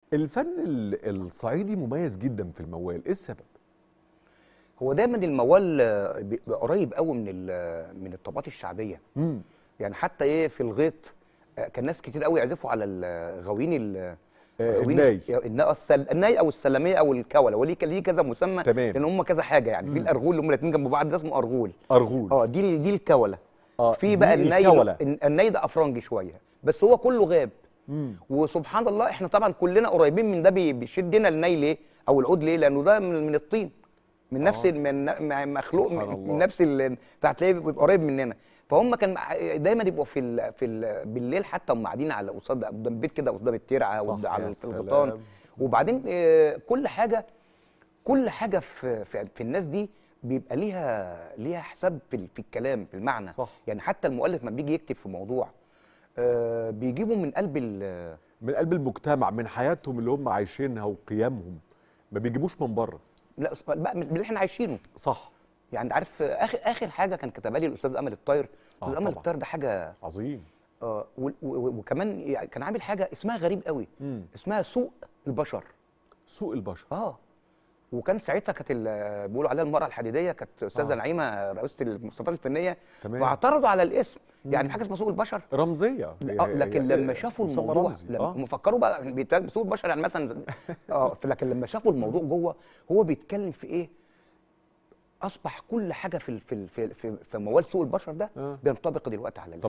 الفن ال- الصعيدي مميز جدا في الموال ايه السبب هو دايما الموال آه، بيبقى قريب قوي من ال- من الطبقات الشعبيه امم يعني حتى ايه في الغيط آه، كان ناس كتير قوي يعزفوا على الغاويين ال- آه، غاويين الناي. النا- السل... الناي او السلميه او الكوله وليه ك- ليه كذا مسمى تمام. لان هم كذا حاجه يعني في الارغول اللي هم الاثنين جنب بعض ده اسمه ارغول ارغول اه دي ال- دي الكوله آه، في دي بقى الناي الكولة. ال- الناي ده افرنجي شويه بس هو كله غاب مم. وسبحان الله احنا طبعا كلنا قريبين من ده بي- بيشدنا الناي ليه او العود ليه لانه ده من, من الطين من نفس آه. من م- مخلوق سبحان من, الله. من نفس ال- فهتلاقيه بيبقى قريب مننا فهم كان مع- دايما يبقوا في ال في ال بالليل حتى هم قاعدين على قصاد قدام البيت كده قدام الترعه صح، قد- يا على سلام. الغيطان وبعدين آه، كل حاجه كل حاجه في في, في الناس دي بيبقى ليها ليها حساب في, ال- في الكلام في المعنى صح. يعني حتى المؤلف لما بيجي يكتب في موضوع آه، بيجيبه من قلب ال- من قلب المجتمع من حياتهم اللي هم عايشينها وقيمهم ما بيجيبوش من بره لا بقى من اللي احنا عايشينه صح يعني عارف اخر اخر حاجه كان كتبها لي الاستاذ امل الطاير آه الاستاذ امل طبعا. الطاير ده حاجه عظيم آه و- و- وكمان يعني كان عامل حاجه اسمها غريب قوي مم. اسمها سوق البشر سوق البشر اه وكان ساعتها كانت ال- بيقولوا عليها المراه الحديديه كانت استاذه آه. نعيمه رئيسه المستشفيات الفنيه تمام. فاعترضوا على الاسم يعني في حاجه اسمها سوق البشر رمزيه آه هي- لكن هي- لما شافوا مسمى الموضوع رمزي. لما آه. هم فكروا بقى بيتكلم سوق البشر يعني مثلا اه لكن لما شافوا الموضوع جوه هو بيتكلم في ايه اصبح كل حاجه في ال- في ال- في في, في موال سوق البشر ده آه. بينطبق دلوقتي على